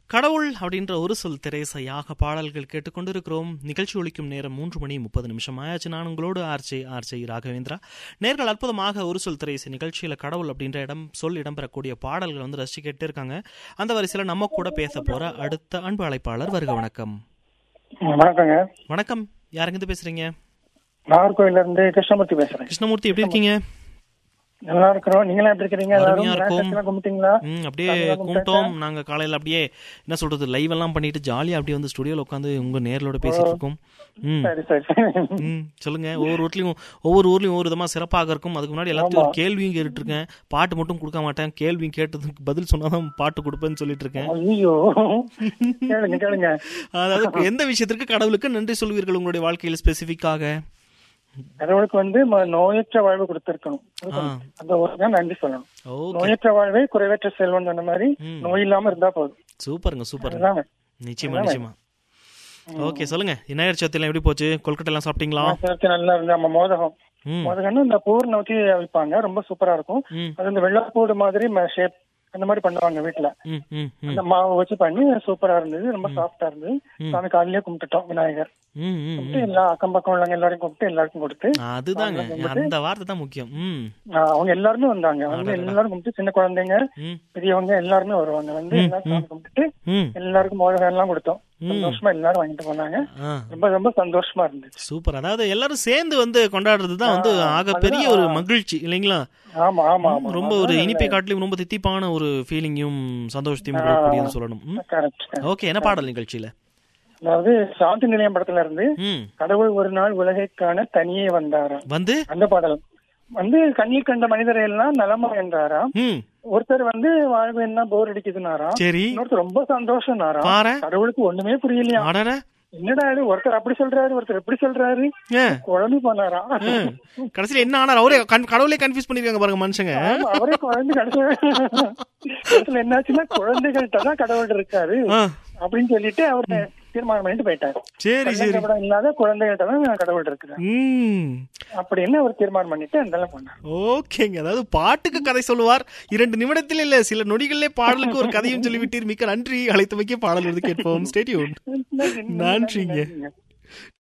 கடவுள் அப்படின்ற ஒரு சொல் திரைசையாக பாடல்கள் கேட்டுக்கொண்டிருக்கிறோம் நிகழ்ச்சி ஒழிக்கும் நேரம் மூன்று மணி முப்பது நிமிஷம் ஆயாச்சு நான் உங்களோடு ஆர்ஜே ஆர்ஜே ராகவேந்திரா நேர்கள் அற்புதமாக ஒரு சொல் திரைசை நிகழ்ச்சியில் கடவுள் அப்படின்ற இடம் சொல் இடம்பெறக்கூடிய பாடல்கள் வந்து ரசிச்சு கேட்டு இருக்காங்க அந்த வரிசையில் நம்ம கூட பேச போற அடுத்த அன்பு அழைப்பாளர் வருக வணக்கம் வணக்கங்க வணக்கம் யாருங்கிருந்து பேசுறீங்க நாகர்கோயில இருந்து கிருஷ்ணமூர்த்தி பேசுறேன் கிருஷ்ணமூர்த்தி எப்படி இருக்கீங்க நல்லா இருக்கிறோம் நீங்களா எப்படி இருக்கிறீங்க எல்லாரும் அருமையா இருக்கும். மேட்ச் எல்லாம் கும்பிட்டீங்களா ம் அப்படியே கும்பிட்டோம் நாங்க காலையில அப்படியே என்ன சொல்றது லைவ் எல்லாம் பண்ணிட்டு ஜாலியா அப்படியே வந்து ஸ்டுடியோல உட்காந்து உங்க நேர்களோட பேசிட்டு இருக்கோம் ம் சரி சரி சரி ம் சொல்லுங்க ஒவ்வொரு வீட்லயும் ஒவ்வொரு ஊர்லயும் ஒவ்வொரு விதமா சிறப்பாக இருக்கும் அதுக்கு முன்னாடி எல்லாத்தையும் ஒரு கேள்வியும் கேட்டுட்டு இருக்கேன் பாட்டு மட்டும் கொடுக்க மாட்டேன் கேள்வியும் கேட்டதுக்கு பதில் சொன்னாதான் பாட்டு கொடுப்பேன்னு சொல்லிட்டு இருக்கேன் ஐயோ கேளுங்க கேளுங்க அதாவது எந்த விஷயத்திற்கு கடவுளுக்கு நன்றி சொல்வீர்கள் உங்களுடைய வாழ்க்கையில் ஸ்பெசிஃபிக்காக கடவுளுக்கு வந்து ம- நோயற்ற வாழ்வு கொடுத்திருக்கணும் கொடுக்கணும். அந்த ஒரு தான் நன்றி சொல்லணும் ஓகே நோயற்ற வாழ்வே குறைவற்ற செல்வம் சொன்ன மாதிரி நோய் இல்லாம இருந்தா போதும் சூப்பருங்க சூப்பருங்க அதுதாங்க நிச்சயமா நிச்சயமா ஓகே சொல்லுங்க விநாயகர் சதுர்த்தி எப்படி போச்சு கொல்கட்டை எல்லாம் சாப்பிட்டீங்களா சேர்த்து நல்லா இருந்து நம்ம மோதகம் ம் மோதகம்னு இந்த பூர் நோக்கி வைப்பாங்க ரொம்ப சூப்பரா இருக்கும் ம் அது இந்த வெள்ளப்பூடு மாதிரி ஷேப் அந்த மாதிரி பண்ணுவாங்க வீட்டுல ம் ம் ம் அந்த மாவு வச்சு பண்ணி சூப்பரா இருந்தது ரொம்ப சாஃப்டா இருந்தது சாமி காலையிலேயே கும்பிட்டுட்டோம் விநாயகர் ம் ம் கும்பிட்டு எல்லா அக்கம் பக்கம் உள்ளவங்க எல்லாரையும் கூப்பிட்டு எல்லாருக்கும் கொடுத்து அதுதாங்க அந்த வார்த்தை தான் முக்கியம் ம் ஆஹ் அவங்க எல்லாருமே வந்தாங்க வந்து எல்லாரும் கும்பிட்டு சின்ன குழந்தைங்க ம் பெரியவங்க எல்லாருமே வருவாங்க வந்து எல்லாரும் சாமி கும்பிட்டு ம் எல்லாருக்கும் மோதகம் எல்லாம் கொடுத்தோம் சந்தோஷமா எல்லாரும் வாங்கிட்டு போனாங்க ஆ ரொம்ப ரொம்ப சந்தோஷமா இருந்துச்சு சூப்பர் அதாவது எல்லாரும் சேர்ந்து வந்து கொண்டாடுறது தான் வந்து ஆக பெரிய ஒரு மகிழ்ச்சி இல்லைங்களா ஆமா ஆமா ஆமா ரொம்ப ஒரு இனிப்பை காட்டிலும் ரொம்ப தித்திப்பான ஒரு ஃபீலிங்கையும் சந்தோஷத்தையும் கொடுக்கக்கூடியது சொல்லணும் ம். கரெக்ட் ஓகே என்ன பாடல் நிகழ்ச்சியில அதாவது சாந்தி நிலையம் படத்துல இருந்து ம் கடவுள் ஒரு நாள் உலகை காண தனியே வந்தாராம் வந்து அந்த பாடல் வந்து கண்ணீர் கண்ட மனிதரை எல்லாம் நலமா என்றாராம் ம் ஒருத்தர் வந்து வாழ்வு என்ன போர் அடிக்குதுனாராம் சரி இன்னொருத்தர் ரொம்ப சந்தோஷம்னாராம் பாரு கடவுளுக்கு ஒண்ணுமே புரியலையா அடட என்னடா இது ஒருத்தர் அப்படி சொல்றாரு ஒருத்தர் எப்படி சொல்றாரு ஏ குழம்பு போனாராம் கடைசியில என்ன ஆனார் அவரே கன்- கடவுளே கன்ஃபியூஸ் பண்ணிருக்காங்க பாருங்க மனுஷங்க ஆமா, அவரே குழந்தை கடைசியில கடைசியில என்னாச்சுன்னா குழந்தைகள்கிட்ட தான் கடவுள் இருக்காரு ஆ, அப்படின்னு சொல்லிட்டு அவர் தீர்மானம் பண்ணிட்டு போயிட்டாரு சரி சரி கள்ளங்கபடம் இல்லாத குழந்தைகள்கிட்ட தான் கடவுள் இருக்கிறார் ம் அப்படின்னு அவர் தீர்மானம் பண்ணிட்டு அந்த பண்ணார் ஓகேங்க அதாவது பாட்டுக்கு கதை சொல்லுவார் இரண்டு நிமிடத்தில் இல்ல சில நொடிகளிலே பாடலுக்கு ஒரு கதையும் சொல்லிவிட்டீர் மிக்க நன்றி அழைத்தமைக்கு பாடல் எழுதி கேட்போம் ஸ்டேடியூன் நன்றிங்க